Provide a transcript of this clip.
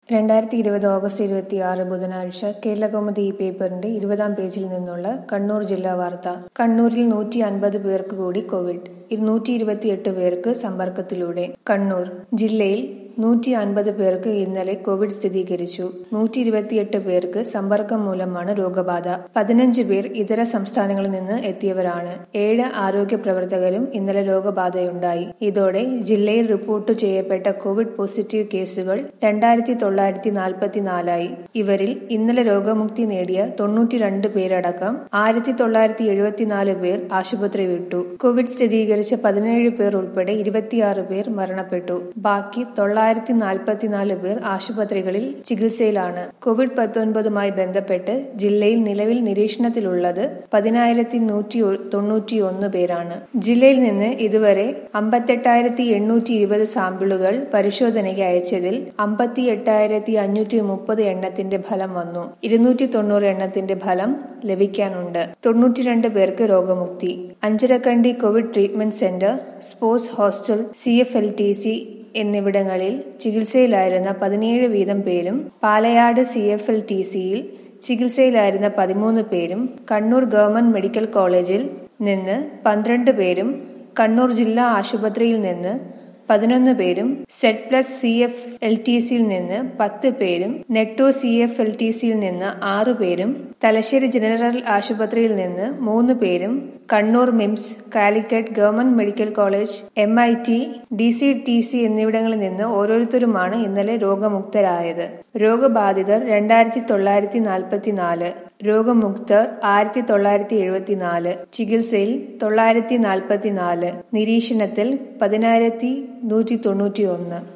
രണ്ടായിരത്തി ഇരുപത് ഓഗസ്റ്റ് ഇരുപത്തിയാറ് ബുധനാഴ്ച കേരളകൗമുദി ഈ പേപ്പറിന്റെ ഇരുപതാം പേജിൽ നിന്നുള്ള കണ്ണൂർ ജില്ലാ വാർത്ത കണ്ണൂരിൽ നൂറ്റി അൻപത് പേർക്ക് കൂടി കോവിഡ് ഇരുന്നൂറ്റി ഇരുപത്തിയെട്ട് പേർക്ക് സമ്പർക്കത്തിലൂടെ കണ്ണൂർ ജില്ലയിൽ നൂറ്റി അൻപത് പേർക്ക് ഇന്നലെ കോവിഡ് സ്ഥിരീകരിച്ചു നൂറ്റി ഇരുപത്തിയെട്ട് പേർക്ക് സമ്പർക്കം മൂലമാണ് രോഗബാധ പതിനഞ്ച് പേർ ഇതര സംസ്ഥാനങ്ങളിൽ നിന്ന് എത്തിയവരാണ് ഏഴ് ആരോഗ്യ പ്രവർത്തകരും ഇന്നലെ രോഗബാധയുണ്ടായി ഇതോടെ ജില്ലയിൽ റിപ്പോർട്ട് ചെയ്യപ്പെട്ട കോവിഡ് പോസിറ്റീവ് കേസുകൾ രണ്ടായിരത്തി തൊള്ളായിരത്തി നാൽപ്പത്തിനാലായി ഇവരിൽ ഇന്നലെ രോഗമുക്തി നേടിയ തൊണ്ണൂറ്റിരണ്ട് പേരടക്കം ആയിരത്തി തൊള്ളായിരത്തി എഴുപത്തിനാല് പേർ ആശുപത്രി വിട്ടു കോവിഡ് സ്ഥിരീകരിച്ച പതിനേഴ് പേർ ഉൾപ്പെടെ ഇരുപത്തിയാറ് പേർ മരണപ്പെട്ടു ബാക്കി തൊള്ളായിരത്തി നാൽപ്പത്തിനാല് പേർ ആശുപത്രികളിൽ ചികിത്സയിലാണ് കോവിഡ് പത്തൊൻപതുമായി ബന്ധപ്പെട്ട് ജില്ലയിൽ നിലവിൽ നിരീക്ഷണത്തിലുള്ളത് പതിനായിരത്തി നൂറ്റി തൊണ്ണൂറ്റി ഒന്ന് പേരാണ് ജില്ലയിൽ നിന്ന് ഇതുവരെ അമ്പത്തെട്ടായിരത്തി എണ്ണൂറ്റി ഇരുപത് സാമ്പിളുകൾ പരിശോധനയ്ക്ക് അയച്ചതിൽ അമ്പത്തി എട്ടായിരത്തി അഞ്ഞൂറ്റി മുപ്പത് എണ്ണത്തിന്റെ ഫലം വന്നു ഇരുന്നൂറ്റി തൊണ്ണൂറ് എണ്ണത്തിന്റെ ഫലം ലഭിക്കാനുണ്ട് തൊണ്ണൂറ്റിരണ്ട് പേർക്ക് രോഗമുക്തി Anjarakandy Covid treatment centre sports hostel C F L T C എന്നിവിടങ്ങളിൽ ചികിത്സയിലായിരുന്ന പതിനേഴ് വീതം പേരും Palayad C F L T സിയിൽ ചികിത്സയിലായിരുന്ന പതിമൂന്ന് പേരും കണ്ണൂർ ഗവൺമെന്റ് മെഡിക്കൽ കോളേജിൽ നിന്ന് പന്ത്രണ്ട് പേരും കണ്ണൂർ ജില്ലാ ആശുപത്രിയിൽ നിന്ന് പതിനൊന്ന് പേരും Z plus C F L T സിയിൽ നിന്ന് പത്ത് പേരും Nettur C F L T സിയിൽ നിന്ന് ആറു പേരും തലശ്ശേരി ജനറൽ ആശുപത്രിയിൽ നിന്ന് മൂന്ന് പേരും Kannur MIMS Calicut government medical college M I T D C T C എന്നിവിടങ്ങളിൽ നിന്ന് ഓരോരുത്തരുമാണ് ഇന്നലെ രോഗമുക്തരായത് രോഗബാധിതർ രണ്ടായിരത്തി തൊള്ളായിരത്തി നാൽപ്പത്തിനാല് രോഗമുക്തർ ആയിരത്തി തൊള്ളായിരത്തി എഴുപത്തിനാല് ചികിത്സയിൽ തൊള്ളായിരത്തി നാൽപ്പത്തിനാല് നിരീക്ഷണത്തിൽ പതിനായിരത്തി നൂറ്റി തൊണ്ണൂറ്റി ഒന്ന്